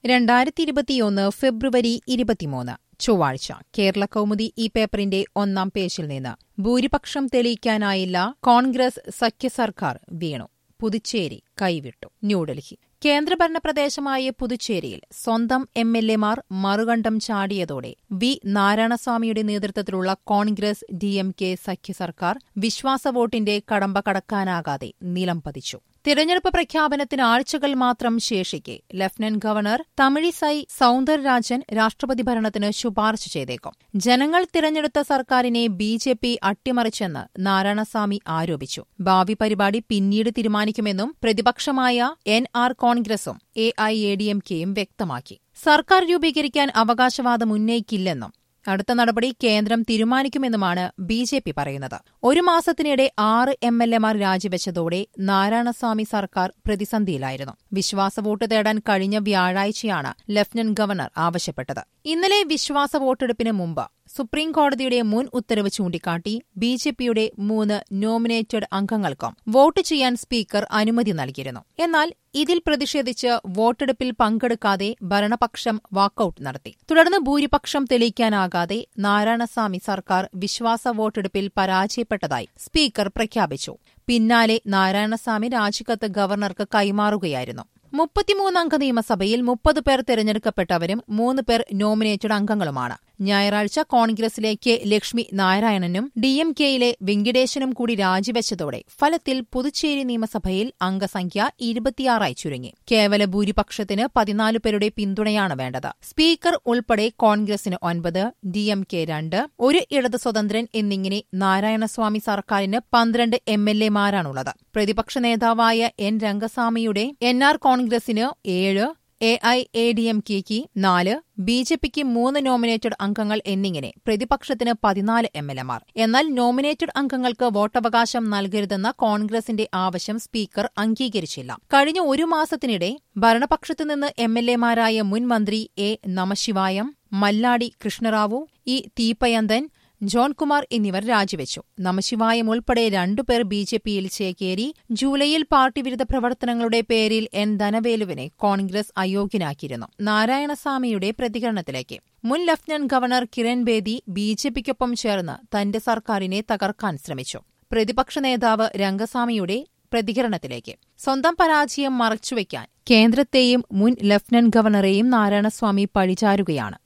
രണ്ടായിരത്തി ഇരുപത്തിയൊന്ന് ഫെബ്രുവരി ഇരുപത്തിമൂന്ന് ചൊവ്വാഴ്ച കേരള കൗമുദി ഈ പേപ്പറിന്റെ ഒന്നാം പേജിൽ നിന്ന് ഭൂരിപക്ഷം തെളിയിക്കാനായില്ല കോൺഗ്രസ് സഖ്യ സർക്കാർ വീണു പുതുച്ചേരി കൈവിട്ടു ന്യൂഡൽഹി കേന്ദ്രഭരണ പ്രദേശമായ പുതുച്ചേരിയിൽ സ്വന്തം എം എൽ എമാർ മറുകണ്ഠം ചാടിയതോടെ വി നാരായണസ്വാമിയുടെ നേതൃത്വത്തിലുള്ള കോൺഗ്രസ് ഡി എം കെ സഖ്യ സർക്കാർ വിശ്വാസ വോട്ടിന്റെ കടമ്പ കടക്കാനാകാതെ നിലം പതിച്ചു തിരഞ്ഞെടുപ്പ് പ്രഖ്യാപനത്തിന് ആഴ്ചകൾ മാത്രം ശേഷിക്കെ ലഫ്റ്റനന്റ് ഗവർണർ തമിഴിസൈ സൌന്ദരരാജൻ രാഷ്ട്രപതി ഭരണത്തിന് ശുപാർശ ചെയ്തേക്കും ജനങ്ങൾ തിരഞ്ഞെടുത്ത സർക്കാരിനെ ബി ജെ പി അട്ടിമറിച്ചെന്ന് നാരായണസ്വാമി ആരോപിച്ചു ഭാവി പരിപാടി പിന്നീട് തീരുമാനിക്കുമെന്നും പ്രതിപക്ഷമായ എൻ ആർ കോൺഗ്രസും A I A D M കെയും വ്യക്തമാക്കി സർക്കാർ രൂപീകരിക്കാൻ അവകാശവാദം ഉന്നയിക്കില്ലെന്നും അടുത്ത നടപടി കേന്ദ്രം തീരുമാനിക്കുമെന്നുമാണ് ബി ജെ പി പറയുന്നത് ഒരു മാസത്തിനിടെ ആറ് എം എൽ എമാർ രാജിവെച്ചതോടെ നാരായണസ്വാമി സർക്കാർ പ്രതിസന്ധിയിലായിരുന്നു വിശ്വാസ വോട്ട് തേടാൻ കഴിഞ്ഞ വ്യാഴാഴ്ചയാണ് ലഫ്റ്റനന്റ് ഗവർണർ ആവശ്യപ്പെട്ടത് ഇന്നലെ വിശ്വാസ വോട്ടെടുപ്പിന് മുമ്പ് സുപ്രീം കോടതിയുടെ മുൻ ഉത്തരവ് ചൂണ്ടിക്കാട്ടി ബി ജെ പിയുടെ മൂന്ന് നോമിനേറ്റഡ് അംഗങ്ങൾക്കും വോട്ട് ചെയ്യാൻ സ്പീക്കർ അനുമതി നൽകിയിരുന്നു എന്നാൽ ഇതിൽ പ്രതിഷേധിച്ച് വോട്ടെടുപ്പിൽ പങ്കെടുക്കാതെ ഭരണപക്ഷം വാക്കൌട്ട് നടത്തി തുടർന്ന് ഭൂരിപക്ഷം തെളിയിക്കാനാകാതെ നാരായണസ്വാമി സർക്കാർ വിശ്വാസ വോട്ടെടുപ്പിൽ പരാജയപ്പെട്ടതായി സ്പീക്കർ പ്രഖ്യാപിച്ചു പിന്നാലെ നാരായണസ്വാമി രാജിക്കത്ത് ഗവർണർക്ക് കൈമാറുകയായിരുന്നു മുപ്പത്തിമൂന്നംഗ നിയമസഭയിൽ മുപ്പത് പേർ തെരഞ്ഞെടുക്കപ്പെട്ടവരും മൂന്ന് പേർ നോമിനേറ്റഡ് അംഗങ്ങളുമാണ് ഞായറാഴ്ച കോൺഗ്രസിലെ കെ ലക്ഷ്മി നാരായണനും ഡി എം കെയിലെ വെങ്കിടേശനും കൂടി രാജിവെച്ചതോടെ ഫലത്തിൽ പുതുച്ചേരി നിയമസഭയിൽ അംഗസംഖ്യ ഇരുപത്തിയാറായി ചുരുങ്ങി കേവല ഭൂരിപക്ഷത്തിന് പതിനാല് പേരുടെ പിന്തുണയാണ് വേണ്ടത് സ്പീക്കർ ഉൾപ്പെടെ കോൺഗ്രസിന് ഒൻപത് ഡി എം കെ രണ്ട് ഒരു ഇടത് സ്വതന്ത്രൻ എന്നിങ്ങനെ നാരായണസ്വാമി സർക്കാരിന് പന്ത്രണ്ട് എം എൽ എമാരാണുള്ളത് പ്രതിപക്ഷ നേതാവായ എൻ രംഗസ്വാമിയുടെ എൻ ആർ കോൺഗ്രസിന് ഏഴ് A I A D M കെക്ക് നാല് ബി ജെ പിക്ക് മൂന്ന് നോമിനേറ്റഡ് അംഗങ്ങൾ എന്നിങ്ങനെ പ്രതിപക്ഷത്തിന് പതിനാല് എം എൽ എമാർ എന്നാൽ നോമിനേറ്റഡ് അംഗങ്ങൾക്ക് വോട്ടവകാശം നൽകരുതെന്ന കോൺഗ്രസിന്റെ ആവശ്യം സ്പീക്കർ അംഗീകരിച്ചില്ല കഴിഞ്ഞ ഒരു മാസത്തിനിടെ ഭരണപക്ഷത്തുനിന്ന് എം എൽ എമാരായ മുൻ മന്ത്രി എ നമശിവായം മല്ലാടി കൃഷ്ണറാവു ഇ തീപ്പയന്തൻ ജോൺകുമാർ എന്നിവർ രാജിവെച്ചു നമശിവായം ഉൾപ്പെടെ രണ്ടുപേർ ബി ജെ പിയിൽ ചേക്കേറി ജൂലൈയിൽ പാർട്ടി വിരുദ്ധ പ്രവർത്തനങ്ങളുടെ പേരിൽ എൻ ധനവേലുവിനെ കോൺഗ്രസ് അയോഗ്യനാക്കിയിരുന്നു നാരായണസ്വാമിയുടെ പ്രതികരണത്തിലേക്ക് മുൻ lieutenant governor Kiran Bedi B J പിക്കൊപ്പം ചേർന്ന് തന്റെ സർക്കാരിനെ തകർക്കാൻ ശ്രമിച്ചു പ്രതിപക്ഷ നേതാവ് രംഗസ്വാമിയുടെ പ്രതികരണത്തിലേക്ക് സ്വന്തം പരാജയം മറച്ചുവെക്കാൻ കേന്ദ്രത്തെയും മുൻ ലഫ്റ്റനന്റ് ഗവർണറെയും നാരായണസ്വാമി പഴിചാരുകയാണ്